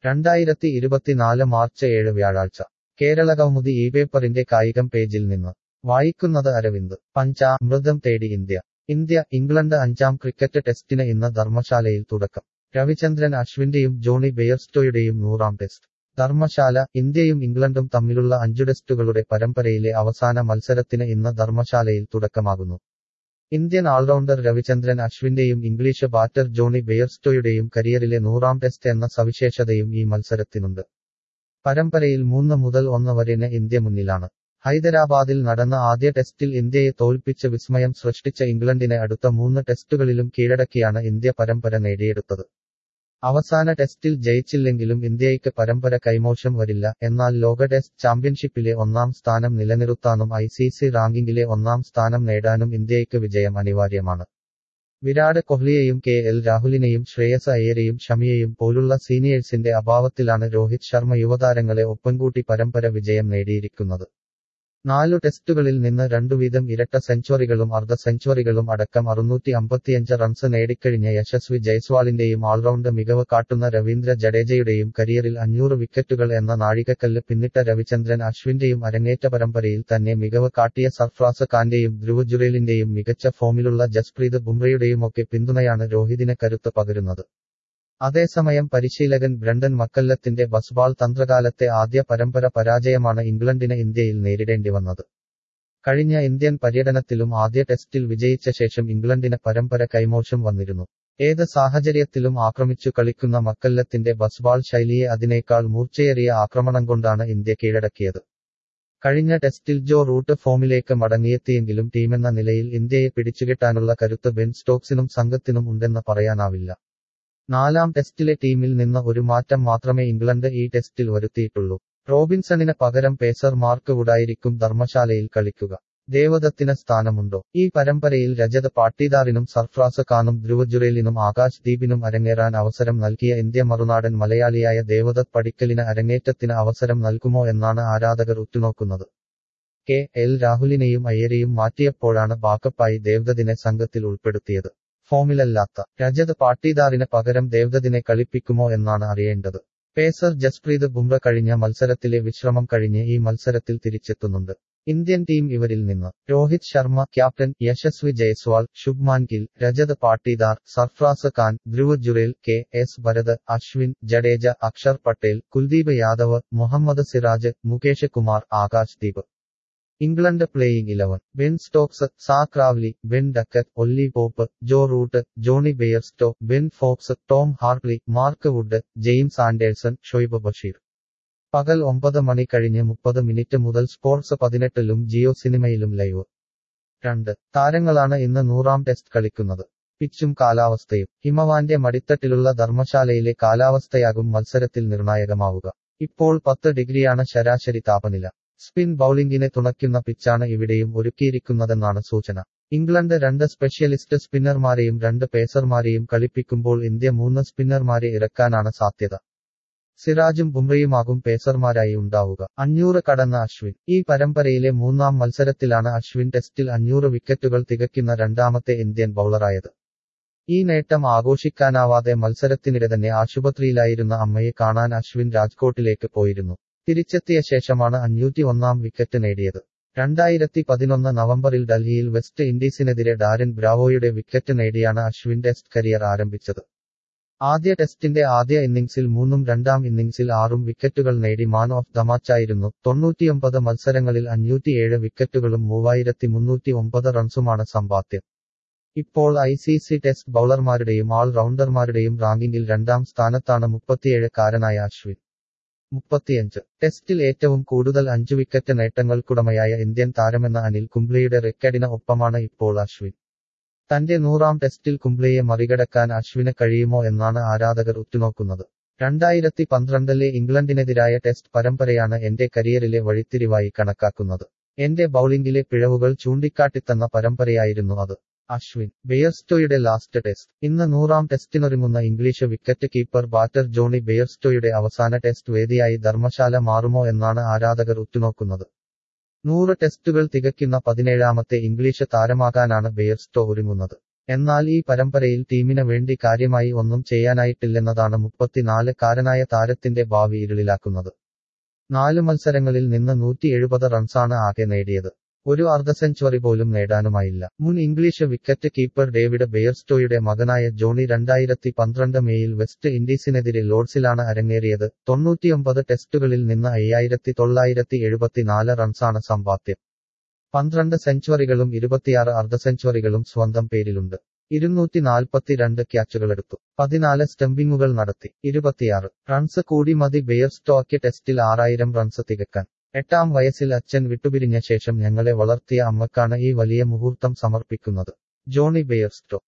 രണ്ടായിരത്തി ഇരുപത്തിനാല് മാർച്ച് ഏഴ് വ്യാഴാഴ്ച കേരള കൗമുദി ഈ പേപ്പറിന്റെ കായികം പേജിൽ നിന്ന് വായിക്കുന്നത് അരവിന്ദ് പഞ്ചാമൃതം തേടി ഇന്ത്യ ഇന്ത്യ ഇംഗ്ലണ്ട് അഞ്ചാം ക്രിക്കറ്റ് ടെസ്റ്റിന് ഇന്ന് ധർമ്മശാലയിൽ തുടക്കം രവിചന്ദ്രൻ അശ്വിന്റെയും ജോണി ബെയർസ്റ്റോയുടെയും നൂറാം ടെസ്റ്റ് ധർമ്മശാല ഇന്ത്യയും ഇംഗ്ലണ്ടും തമ്മിലുള്ള അഞ്ചു ടെസ്റ്റുകളുടെ പരമ്പരയിലെ അവസാന മത്സരത്തിന് ഇന്ന് ധർമ്മശാലയിൽ തുടക്കമാകുന്നു ഇന്ത്യൻ ഓൾറൗണ്ടർ രവിചന്ദ്രൻ അശ്വിന്റെയും ഇംഗ്ലീഷ് ബാറ്റർ ജോണി ബെയർസ്റ്റോയുടെയും കരിയറിലെ നൂറാം ടെസ്റ്റ് എന്ന സവിശേഷതയും ഈ മത്സരത്തിനുണ്ട് പരമ്പരയിൽ മൂന്ന് മുതൽ ഒന്ന് വരെന് ഇന്ത്യ മുന്നിലാണ് ഹൈദരാബാദിൽ നടന്ന ആദ്യ ടെസ്റ്റിൽ ഇന്ത്യയെ തോൽപ്പിച്ച് വിസ്മയം സൃഷ്ടിച്ച ഇംഗ്ലണ്ടിനെ അടുത്ത മൂന്ന് ടെസ്റ്റുകളിലും കീഴടക്കിയാണ് ഇന്ത്യ പരമ്പര നേടിയെടുത്തത് അവസാന ടെസ്റ്റിൽ ജയിച്ചില്ലെങ്കിലും ഇന്ത്യയ്ക്ക് പരമ്പര കൈമോശം വരില്ല എന്നാൽ ലോക ടെസ്റ്റ് ചാമ്പ്യൻഷിപ്പിലെ ഒന്നാം സ്ഥാനം നിലനിർത്താനും ഐ സി സി റാങ്കിങ്ങിലെ ഒന്നാം സ്ഥാനം നേടാനും ഇന്ത്യയ്ക്ക് വിജയം അനിവാര്യമാണ് വിരാട് കോഹ്ലിയെയും കെ എൽ രാഹുലിനെയും ശ്രേയസ് അയ്യരെയും ഷമിയെയും പോലുള്ള സീനിയേഴ്സിന്റെ അഭാവത്തിലാണ് രോഹിത് ശർമ്മ യുവതാരങ്ങളെ ഒപ്പൻകൂട്ടി പരമ്പര വിജയം നേടിയിരിക്കുന്നത് നാലു ടെസ്റ്റുകളിൽ നിന്ന് രണ്ടു വീതം ഇരട്ട സെഞ്ചുറികളും അർദ്ധ സെഞ്ചുറികളും അടക്കം അറുന്നൂറ്റി അമ്പത്തിയഞ്ച് റൺസ് നേടിക്കഴിഞ്ഞ യശസ്വി ജയ്സ്വാളിന്റെയും ഓൾറൗണ്ട് മികവ് കാട്ടുന്ന രവീന്ദ്ര ജഡേജയുടെയും കരിയറിൽ അഞ്ഞൂറ് വിക്കറ്റുകൾ എന്ന നാഴികക്കല്ല് പിന്നിട്ട രവിചന്ദ്രൻ അശ്വിന്റെയും അരങ്ങേറ്റ പരമ്പരയിൽ തന്നെ മികവ് കാട്ടിയ സർഫ്രാസ് ഖാന്റെയും ധ്രുവ് ജുറേലിന്റെയും മികച്ച ഫോമിലുള്ള ജസ്പ്രീത് ബുംറയുടെയുമൊക്കെ പിന്തുണയാണ് രോഹിതിന് കരുത്ത് പകരുന്നത് അതേസമയം പരിശീലകൻ ബ്രണ്ടൻ മക്കല്ലത്തിന്റെ ബസ്ബാൾ തന്ത്രകാലത്തെ ആദ്യ പരമ്പര പരാജയമാണ് ഇംഗ്ലണ്ടിന് ഇന്ത്യയിൽ നേരിടേണ്ടി വന്നത് കഴിഞ്ഞ ഇന്ത്യൻ പര്യടനത്തിലും ആദ്യ ടെസ്റ്റിൽ വിജയിച്ച ശേഷം ഇംഗ്ലണ്ടിന് പരമ്പര കൈമോശം വന്നിരുന്നു ഏത് സാഹചര്യത്തിലും ആക്രമിച്ചു കളിക്കുന്ന മക്കല്ലത്തിന്റെ ബസ്ബാൾ ശൈലിയെ അതിനേക്കാൾ മൂർച്ചയേറിയ ആക്രമണം കൊണ്ടാണ് ഇന്ത്യ കീഴടക്കിയത് കഴിഞ്ഞ ടെസ്റ്റിൽ ജോ റൂട്ട് ഫോമിലേക്ക് മടങ്ങിയെത്തിയെങ്കിലും ടീമെന്ന നിലയിൽ ഇന്ത്യയെ പിടിച്ചുകെട്ടാനുള്ള കരുത്ത് ബെൻ സ്റ്റോക്സിനും സംഘത്തിനും ഉണ്ടെന്ന് പറയാനാവില്ല നാലാം ടെസ്റ്റിലെ ടീമിൽ നിന്ന് ഒരു മാറ്റം മാത്രമേ ഇംഗ്ലണ്ട് ഈ ടെസ്റ്റിൽ വരുത്തിയിട്ടുള്ളൂ റോബിൻസണിന് പകരം പേസർ മാർക്ക് വുഡായിരിക്കും ധർമ്മശാലയിൽ കളിക്കുക ദേവദത്തിന് സ്ഥാനമുണ്ടോ ഈ പരമ്പരയിൽ രജത് പാട്ടീദാറിനും സർഫ്രാസ് ഖാനും ധ്രുവ ജുറേലിനും ആകാശ് ദീപിനും അരങ്ങേറാൻ അവസരം നൽകിയ ഇന്ത്യ മറുനാടൻ മലയാളിയായ ദേവദത്ത് പടിക്കലിന് അരങ്ങേറ്റത്തിന് അവസരം നൽകുമോ എന്നാണ് ആരാധകർ ഉറ്റുനോക്കുന്നത് കെ എൽ രാഹുലിനെയും അയ്യരെയും മാറ്റിയപ്പോഴാണ് ബാക്കപ്പായി ദേവദത്തിനെ സംഘത്തിൽ ഉൾപ്പെടുത്തിയത് ഫോമിലല്ലാത്ത രജത് പാട്ടീദാറിന് പകരം ദേവദത്തിനെ കളിപ്പിക്കുമോ എന്നാണ് അറിയേണ്ടത് പേസർ ജസ്പ്രീത് ബുംറ കഴിഞ്ഞ മത്സരത്തിലെ വിശ്രമം കഴിഞ്ഞ് ഈ മത്സരത്തിൽ തിരിച്ചെത്തുന്നുണ്ട് ഇന്ത്യൻ ടീം ഇവരിൽ നിന്ന് Rohit Sharma captain Yashasvi Jaiswal Shubman Gill Rajat Patidar Sarfaraz Khan Dhruv Jurel K S Bharat Ashwin Jadeja Axar Patel Kuldeep Yadav Mohammed Siraj Mukesh Kumar Akash Deep England playing eleven Ben Stokes Zak Crawley Ben Duckett Ollie Pope Joe Root Jonny Bairstow Ben Foakes Tom Hartley Mark Wood James Anderson Shoaib Bashir പകൽ ഒമ്പത് മണി കഴിഞ്ഞ് മുപ്പത് മിനിറ്റ് മുതൽ സ്പോർട്സ് പതിനെട്ടിലും ജിയോ സിനിമയിലും ലൈവ് രണ്ട് താരങ്ങളാണ് ഇന്ന് നൂറാം ടെസ്റ്റ് കളിക്കുന്നത് പിച്ചും കാലാവസ്ഥയും ഹിമവാന്റെ മടിത്തട്ടിലുള്ള ധർമ്മശാലയിലെ കാലാവസ്ഥയാകും മത്സരത്തിൽ നിർണായകമാവുക ഇപ്പോൾ പത്ത് ഡിഗ്രിയാണ് ശരാശരി താപനില സ്പിൻ ബൌളിംഗിനെ തുണയ്ക്കുന്ന പിച്ചാണ് ഇവിടെയും ഒരുക്കിയിരിക്കുന്നതെന്നാണ് സൂചന ഇംഗ്ലണ്ട് രണ്ട് സ്പെഷ്യലിസ്റ്റ് സ്പിന്നർമാരെയും രണ്ട് പേസർമാരെയും കളിപ്പിക്കുമ്പോൾ ഇന്ത്യ മൂന്ന് സ്പിന്നർമാരെ ഇറക്കാനാണ് സാധ്യത സിറാജും ബുംറയുമാകും പേസർമാരായി ഉണ്ടാവുക അഞ്ഞൂറ് കടന്ന അശ്വിൻ ഈ പരമ്പരയിലെ മൂന്നാം മത്സരത്തിലാണ് അശ്വിൻ ടെസ്റ്റിൽ അഞ്ഞൂറ് വിക്കറ്റുകൾ തികയ്ക്കുന്ന രണ്ടാമത്തെ ഇന്ത്യൻ ബൌളറായത് ഈ നേട്ടം ആഘോഷിക്കാനാവാതെ മത്സരത്തിനിടെ തന്നെ ആശുപത്രിയിലായിരുന്ന അമ്മയെ കാണാൻ അശ്വിൻ രാജ്കോട്ടിലേക്ക് പോയിരുന്നു തിരിച്ചെത്തിയ ശേഷമാണ് അഞ്ഞൂറ്റി ഒന്നാം വിക്കറ്റ് നേടിയത് രണ്ടായിരത്തി പതിനൊന്ന് നവംബറിൽ ഡൽഹിയിൽ വെസ്റ്റ് ഇൻഡീസിനെതിരെ ഡാരൻ ബ്രാവോയുടെ വിക്കറ്റ് നേടിയാണ് അശ്വിൻ ടെസ്റ്റ് കരിയർ ആരംഭിച്ചത് ആദ്യ ടെസ്റ്റിന്റെ ആദ്യ ഇന്നിംഗ്സിൽ മൂന്നും രണ്ടാം ഇന്നിംഗ്സിൽ ആറും വിക്കറ്റുകൾ നേടി മാൻ ഓഫ് ദ മാച്ചായിരുന്നു തൊണ്ണൂറ്റിയൊമ്പത് മത്സരങ്ങളിൽ അഞ്ഞൂറ്റിയേഴ് വിക്കറ്റുകളും മൂവായിരത്തി മുന്നൂറ്റി ഒമ്പത് റൺസുമാണ് സമ്പാദ്യം ഇപ്പോൾ ഐ സി സി ടെസ്റ്റ് ബൌളർമാരുടെയും ഓൾ റൗണ്ടർമാരുടെയും റാങ്കിങ്ങിൽ രണ്ടാം സ്ഥാനത്താണ് മുപ്പത്തിയേഴ് കാരനായ അശ്വിൻ മുപ്പത്തിയഞ്ച് ടെസ്റ്റിൽ ഏറ്റവും കൂടുതൽ അഞ്ചു വിക്കറ്റ് നേട്ടങ്ങൾക്കുടമയായ ഇന്ത്യൻ താരമെന്ന അനിൽ കുംബ്ലെയുടെ റെക്കഡിന് ഒപ്പമാണ് ഇപ്പോൾ അശ്വിൻ തന്റെ നൂറാം ടെസ്റ്റിൽ കുംബ്ലെയെ മറികടക്കാൻ അശ്വിന് കഴിയുമോ എന്നാണ് ആരാധകർ ഉറ്റുനോക്കുന്നത് രണ്ടായിരത്തി പന്ത്രണ്ടിലെ ഇംഗ്ലണ്ടിനെതിരായ ടെസ്റ്റ് പരമ്പരയാണ് എന്റെ കരിയറിലെ വഴിത്തിരിവായി കണക്കാക്കുന്നത് എന്റെ ബൌളിംഗിലെ പിഴവുകൾ ചൂണ്ടിക്കാട്ടിത്തന്ന പരമ്പരയായിരുന്നു അത് അശ്വിൻ ബെയർസ്റ്റോയുടെ ലാസ്റ്റ് ടെസ്റ്റ് ഇന്ന് നൂറാം ടെസ്റ്റിനൊരുങ്ങുന്ന English wicket keeper batter Jonny ബെയർസ്റ്റോയുടെ അവസാന ടെസ്റ്റ് വേദിയായി ധർമ്മശാല മാറുമോ എന്നാണ് ആരാധകർ ഉറ്റുനോക്കുന്നത് നൂറ് ടെസ്റ്റുകൾ തികയ്ക്കുന്ന പതിനേഴാമത്തെ ഇംഗ്ലീഷ് താരമാകാനാണ് ബെയർസ്റ്റോ ഒരുങ്ങുന്നത് എന്നാൽ ഈ പരമ്പരയിൽ ടീമിന് വേണ്ടി കാര്യമായി ഒന്നും ചെയ്യാനായിട്ടില്ലെന്നതാണ് മുപ്പത്തിനാല് കാരനായ താരത്തിന്റെ ഭാവി ഇരുളിലാക്കുന്നത് നാല് മത്സരങ്ങളിൽ നിന്ന് നൂറ്റി എഴുപത് റൺസാണ് ആകെ നേടിയത് ഒരു അർദ്ധ സെഞ്ചുറി പോലും നേടാനുമായില്ല മുൻ ഇംഗ്ലീഷ് വിക്കറ്റ് കീപ്പർ ഡേവിഡ് ബെയർസ്റ്റോയുടെ മകനായ ജോണി രണ്ടായിരത്തി പന്ത്രണ്ട് മേയിൽ വെസ്റ്റ് ഇൻഡീസിനെതിരെ ലോർഡ്സിലാണ് അരങ്ങേറിയത് തൊണ്ണൂറ്റിയൊമ്പത് ടെസ്റ്റുകളിൽ നിന്ന് അയ്യായിരത്തി തൊള്ളായിരത്തി എഴുപത്തിനാല് റൺസാണ് സമ്പാദ്യം പന്ത്രണ്ട് സെഞ്ചുറികളും ഇരുപത്തിയാറ് അർദ്ധ സെഞ്ചുറികളും സ്വന്തം പേരിലുണ്ട് ഇരുന്നൂറ്റി നാൽപ്പത്തിരണ്ട് ക്യാച്ചുകളെടുത്തു പതിനാല് സ്റ്റംപിങ്ങുകൾ നടത്തി ഇരുപത്തിയാറ് റൺസ് കൂടി മതി ബെയർസ്റ്റോയ്ക്ക് ടെസ്റ്റിൽ ആറായിരം റൺസ് തികക്കാൻ എട്ടാം വയസ്സിൽ അച്ഛൻ വിട്ടുപിരിഞ്ഞ ശേഷം ഞങ്ങളെ വളർത്തിയ അമ്മക്കാണ് ഈ വലിയ മുഹൂർത്തം സമർപ്പിക്കുന്നത് ജോണി ബെയർസ്റ്റോ